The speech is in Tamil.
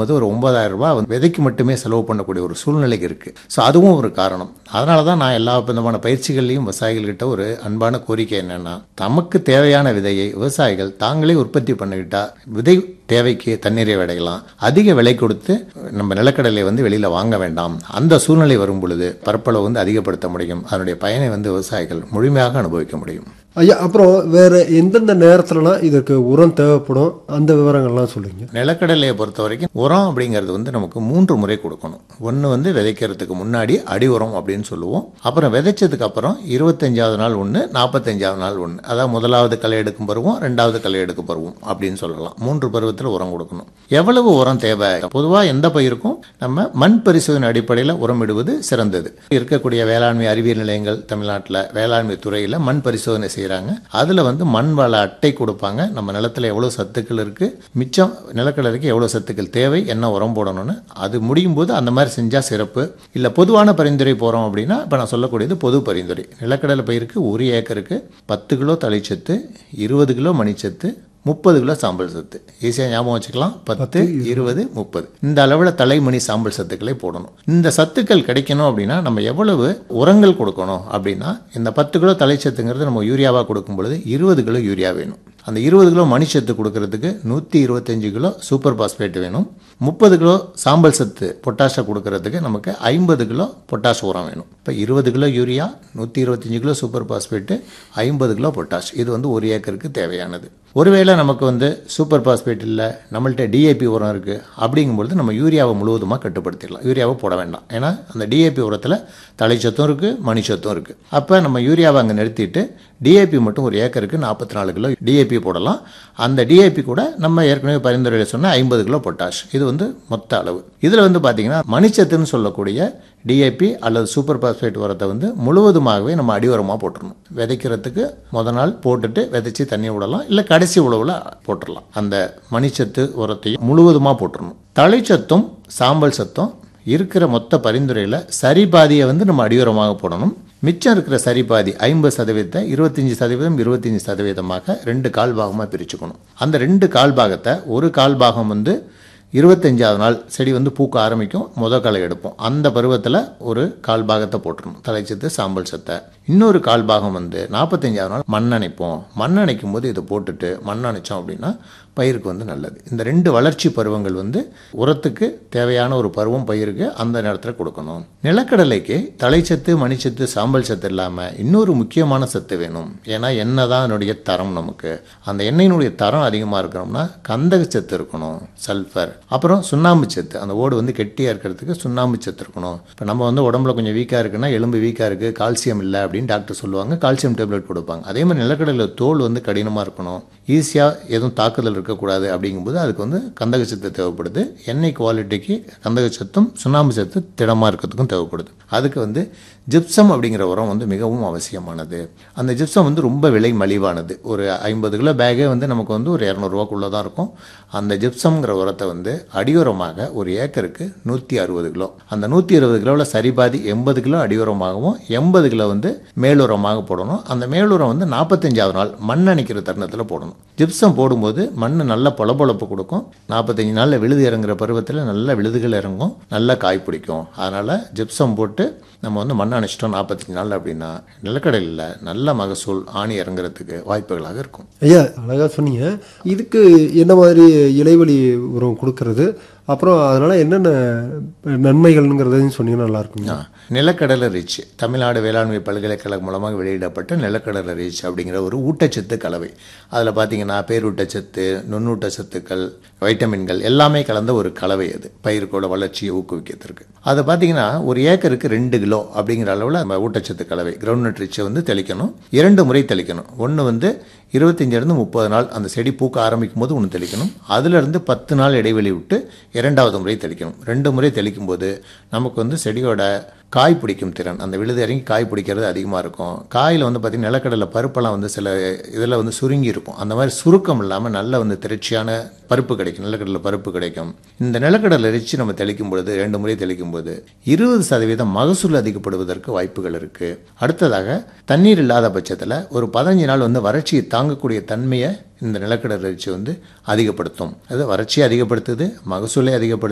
போடும்போது ஒரு ஒன்பதாயிரம் ரூபாய் வந்து விதைக்கு மட்டுமே செலவு பண்ணக்கூடிய ஒரு சூழ்நிலை இருக்கு ஸோ அதுவும் ஒரு காரணம் அதனால தான் நான் எல்லா விதமான பயிற்சிகள்லையும் விவசாயிகள்கிட்ட ஒரு அன்பான கோரிக்கை என்னன்னா தமக்கு தேவையான விதையை விவசாயிகள் தாங்களே உற்பத்தி பண்ணிக்கிட்டா விதை தேவைக்கு தண்ணீரை அடையலாம் அதிக விலை கொடுத்து நம்ம நிலக்கடலை வந்து வெளியில வாங்க வேண்டாம் அந்த சூழ்நிலை வரும் பொழுது பரப்பளவு வந்து அதிகப்படுத்த முடியும் அதனுடைய பயனை வந்து விவசாயிகள் முழுமையாக அனுபவிக்க முடியும் ஐயா அப்புறம் வேற எந்தெந்த நேரத்துலலாம் இதற்கு உரம் தேவைப்படும் அந்த விவரங்கள்லாம் சொல்லுங்க நிலக்கடலையை பொறுத்த வரைக்கும் உரம் அப்படிங்கிறது வந்து நமக்கு மூன்று முறை கொடுக்கணும் ஒன்று வந்து விதைக்கிறதுக்கு முன்னாடி அடி உரம் அப்படின்னு சொல்லுவோம் அப்புறம் விதைச்சதுக்கு அப்புறம் இருபத்தஞ்சாவது நாள் ஒன்று நாற்பத்தஞ்சாவது நாள் ஒன்று அதாவது முதலாவது களை எடுக்கும் பருவம் ரெண்டாவது களை எடுக்கும் பருவம் அப்படின்னு சொல்லலாம் மூன்று பருவத்தில் உரம் கொடுக்கணும் எவ்வளவு உரம் தேவை பொதுவாக எந்த பயிருக்கும் நம்ம மண் பரிசோதனை அடிப்படையில் உரமிடுவது சிறந்தது இருக்கக்கூடிய வேளாண்மை அறிவியல் நிலையங்கள் தமிழ்நாட்டில் வேளாண்மை துறையில் மண் பரிசோதனை செய்கிறாங்க அதில் வந்து மண் வள அட்டை கொடுப்பாங்க நம்ம நிலத்தில் எவ்வளோ சத்துக்கள் இருக்கு மிச்சம் நிலக்கடலைக்கு எவ்வளோ சத்துக்கள் தேவை என்ன உரம் போடணும்னு அது முடியும் போது அந்த மாதிரி செஞ்சால் சிறப்பு இல்லை பொதுவான பரிந்துரை போகிறோம் அப்படின்னா இப்போ நான் சொல்லக்கூடியது பொது பரிந்துரை நிலக்கடலை பயிருக்கு ஒரு ஏக்கருக்கு பத்து கிலோ தழைச்சத்து இருபது கிலோ மணிச்சத்து முப்பது கிலோ சாம்பல் சத்து ஈஸியாக ஞாபகம் வச்சுக்கலாம் பத்து இருபது முப்பது இந்த அளவில் தலைமணி சாம்பல் சத்துக்களை போடணும் இந்த சத்துக்கள் கிடைக்கணும் அப்படின்னா நம்ம எவ்வளவு உரங்கள் கொடுக்கணும் அப்படின்னா இந்த பத்து கிலோ தலைச்சத்துங்கிறது நம்ம யூரியாவாக கொடுக்கும் பொழுது இருபது கிலோ யூரியா வேணும் அந்த இருபது கிலோ மணிச்சத்து கொடுக்கறதுக்கு நூற்றி இருபத்தஞ்சு கிலோ சூப்பர் பாஸ்பேட் வேணும் முப்பது கிலோ சாம்பல் சத்து பொட்டாஷை கொடுக்கறதுக்கு நமக்கு ஐம்பது கிலோ பொட்டாஷ் உரம் வேணும் இப்போ இருபது கிலோ யூரியா நூற்றி இருபத்தஞ்சு கிலோ சூப்பர் பாஸ்பேட்டு ஐம்பது கிலோ பொட்டாஷ் இது வந்து ஒரு ஏக்கருக்கு தேவையானது ஒருவேளை நமக்கு வந்து சூப்பர் பாஸ்பேட் இல்லை நம்மள்ட்ட டிஏபி உரம் இருக்குது அப்படிங்கும்பொழுது நம்ம யூரியாவை முழுவதுமாக கட்டுப்படுத்திடலாம் யூரியாவை போட வேண்டாம் ஏன்னா அந்த டிஏபி உரத்தில் தலைச்சத்தும் இருக்குது மணிச்சத்தும் இருக்குது அப்போ நம்ம யூரியாவை அங்கே நிறுத்திட்டு டிஏபி மட்டும் ஒரு ஏக்கருக்கு நாற்பத்தி நாலு கிலோ டிஏபி போடலாம் அந்த டிஏபி கூட நம்ம ஏற்கனவே பரிந்துரையில் சொன்ன ஐம்பது கிலோ பொட்டாஷ் இது வந்து மொத்த அளவு இதில் வந்து பார்த்தீங்கன்னா மணிச்சத்துன்னு சொல்லக்கூடிய டிஏபி அல்லது சூப்பர் பாஸ்பேட் உரத்தை வந்து முழுவதுமாகவே நம்ம அடி உரமாக போட்டுடணும் விதைக்கிறதுக்கு முத நாள் போட்டுட்டு விதைச்சி தண்ணி விடலாம் இல்லை கடைசி உழவில் போட்டுடலாம் அந்த மணிச்சத்து உரத்தையும் முழுவதுமாக போட்டுடணும் தழைச்சத்தும் சாம்பல் சத்தும் இருக்கிற மொத்த பரிந்துரையில் சரி பாதியை வந்து நம்ம அடியுரமாக போடணும் மிச்சம் இருக்கிற சரி பாதி ஐம்பது சதவீதத்தை இருபத்தஞ்சி சதவீதம் இருபத்தஞ்சி சதவீதமாக ரெண்டு கால் பாகமாக பிரிச்சுக்கணும் அந்த ரெண்டு கால் பாகத்தை ஒரு கால் பாகம் வந்து இருபத்தஞ்சாவது நாள் செடி வந்து பூக்க ஆரம்பிக்கும் முத களை எடுப்போம் அந்த பருவத்தில் ஒரு கால் பாகத்தை போட்டுருணும் தலைச்சத்து சாம்பல் சத்தை இன்னொரு கால் பாகம் வந்து நாற்பத்தஞ்சாவது நாள் மண் அணைப்போம் மண் அணைக்கும் போது இதை போட்டுட்டு மண் அணைச்சோம் அப்படின்னா பயிருக்கு வந்து நல்லது இந்த ரெண்டு வளர்ச்சி பருவங்கள் வந்து உரத்துக்கு தேவையான ஒரு பருவம் பயிருக்கு அந்த நேரத்தில் கொடுக்கணும் நிலக்கடலைக்கு தலைச்சத்து மணிச்சத்து சாம்பல் சத்து இல்லாமல் இன்னொரு முக்கியமான சத்து வேணும் ஏன்னா எண்ணெய் தான் அதனுடைய தரம் நமக்கு அந்த எண்ணெயினுடைய தரம் அதிகமாக இருக்கணும்னா கந்தக சத்து இருக்கணும் சல்ஃபர் அப்புறம் சுண்ணாம்பு சத்து அந்த ஓடு வந்து கெட்டியாக இருக்கிறதுக்கு சுண்ணாம்பு சத்து இருக்கணும் இப்போ நம்ம வந்து உடம்புல கொஞ்சம் வீக்காக இருக்குன்னா எலும்பு வீக்காக இருக்குது கால்சியம் இல்லை அப்படின்னு டாக்டர் சொல்லுவாங்க கால்சியம் டேப்லெட் கொடுப்பாங்க அதே மாதிரி நிலக்கடலையில் தோல் வந்து கடினமாக இருக்கணும் ஈஸியாக எதுவும் தாக்குதல் இருக்கக்கூடாது அப்படிங்கும்போது அதுக்கு வந்து கந்தக சத்து தேவைப்படுது எண்ணெய் குவாலிட்டிக்கு கந்தக சத்தும் சுண்ணாம்பு சத்து திடமாக இருக்கிறதுக்கும் தேவைப்படுது அதுக்கு வந்து ஜிப்சம் அப்படிங்கிற உரம் வந்து மிகவும் அவசியமானது அந்த ஜிப்சம் வந்து ரொம்ப விலை மலிவானது ஒரு ஐம்பது கிலோ பேக்கே வந்து நமக்கு வந்து ஒரு இரநூறுவாக்குள்ளே தான் இருக்கும் அந்த ஜிப்சம்ங்கிற உரத்தை வந்து அடியுரமாக ஒரு ஏக்கருக்கு நூற்றி அறுபது கிலோ அந்த நூற்றி அறுபது கிலோவில் சரிபாதி எண்பது கிலோ அடியுரமாகவும் எண்பது கிலோ வந்து மேலுரமாக போடணும் அந்த மேலுரம் வந்து நாற்பத்தஞ்சாவது நாள் மண் அணைக்கிற தருணத்தில் போடணும் ஜிப்சம் போடும்போது மண் நல்ல பொலப்பொழப்பு கொடுக்கும் நாற்பத்தஞ்சு நாளில் விழுது இறங்குற பருவத்தில் நல்ல விழுதுகள் இறங்கும் நல்ல காய் பிடிக்கும் அதனால் ஜிப்சம் போட்டு நம்ம வந்து மண் அணைச்சிட்டோம் நாற்பத்தஞ்சு நாள் அப்படின்னா நிலக்கடலில் நல்ல மகசூல் ஆணி இறங்குறதுக்கு வாய்ப்புகளாக இருக்கும் ஐயா அழகாக சொன்னீங்க இதுக்கு என்ன மாதிரி இலைவெளி உரம் கொடுக்கறது அப்புறம் அதனால் என்னென்ன நன்மைகள்ங்கிறதையும் சொன்னீங்கன்னா நல்லா இருக்குங்க நிலக்கடலை ரீச் தமிழ்நாடு வேளாண்மை பல்கலைக்கழகம் மூலமாக வெளியிடப்பட்ட நிலக்கடலை ரீச் அப்படிங்கிற ஒரு ஊட்டச்சத்து கலவை அதில் பார்த்தீங்கன்னா பேரூட்டச்சத்து நுண்ணூட்டச்சத்துக்கள் வைட்டமின்கள் எல்லாமே கலந்த ஒரு கலவை அது பயிருக்கோட வளர்ச்சியை ஊக்குவிக்கிறதுக்கு அதை பார்த்தீங்கன்னா ஒரு ஏக்கருக்கு ரெண்டு கிலோ அப்படிங்கிற அளவில் நம்ம ஊட்டச்சத்து கலவை கிரவுண்ட் ரிச்சை வந்து தெளிக்கணும் இரண்டு முறை தெளிக்கணும் ஒன்று வந்து இருபத்தஞ்சிலிருந்து முப்பது நாள் அந்த செடி பூக்க ஆரம்பிக்கும் போது ஒன்று தெளிக்கணும் அதிலிருந்து பத்து நாள் இடைவெளி விட்டு இரண்டாவது முறை தெளிக்கணும் ரெண்டு முறை தெளிக்கும் போது நமக்கு வந்து செடியோட காய் பிடிக்கும் திறன் அந்த விழுது இறங்கி காய் பிடிக்கிறது அதிகமாக இருக்கும் காயில் வந்து பார்த்திங்கன்னா நிலக்கடலை பருப்பெல்லாம் வந்து சில இதில் வந்து சுருங்கி இருக்கும் அந்த மாதிரி சுருக்கம் இல்லாமல் நல்ல வந்து திரட்சியான பருப்பு கிடைக்கும் நிலக்கடலை பருப்பு கிடைக்கும் இந்த நிலக்கடலை இறைச்சி நம்ம தெளிக்கும் பொழுது ரெண்டு முறை தெளிக்கும் போது இருபது சதவீதம் மகசூல் அதிகப்படுவதற்கு வாய்ப்புகள் இருக்குது அடுத்ததாக தண்ணீர் இல்லாத பட்சத்தில் ஒரு பதினஞ்சு நாள் வந்து வறட்சியை தாங்கக்கூடிய தன்மையை இந்த நிலக்கடலை இறைச்சி வந்து அதிகப்படுத்தும் அது வறட்சியை அதிகப்படுத்துது மகசூலை அதிகப்படுத்துது